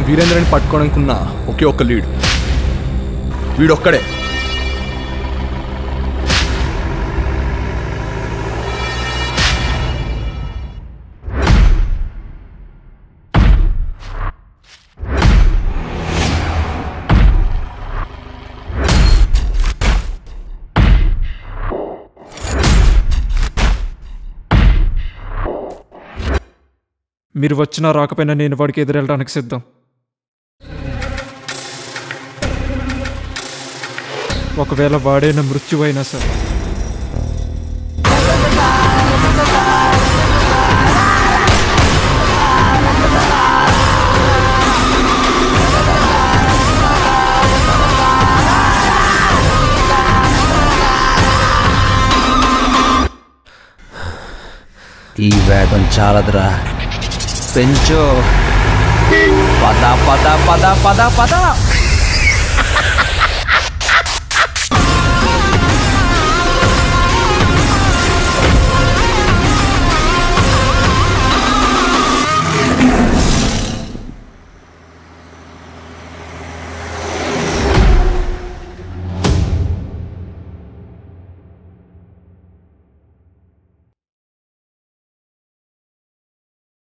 వీరేంద్రని పట్టుకోవడానికి ఉన్న ఒకే ఒక్క లీడ్ వీడొక్కడే మీరు వచ్చినా రాకపోయినా నేను వాడికి ఎదురెళ్ళడానికి సిద్ధం ఒకవేళ వాడైన మృత్యువైనా సరే ఈ వేగం చాలదురా పెంచు పద పద పద పద పద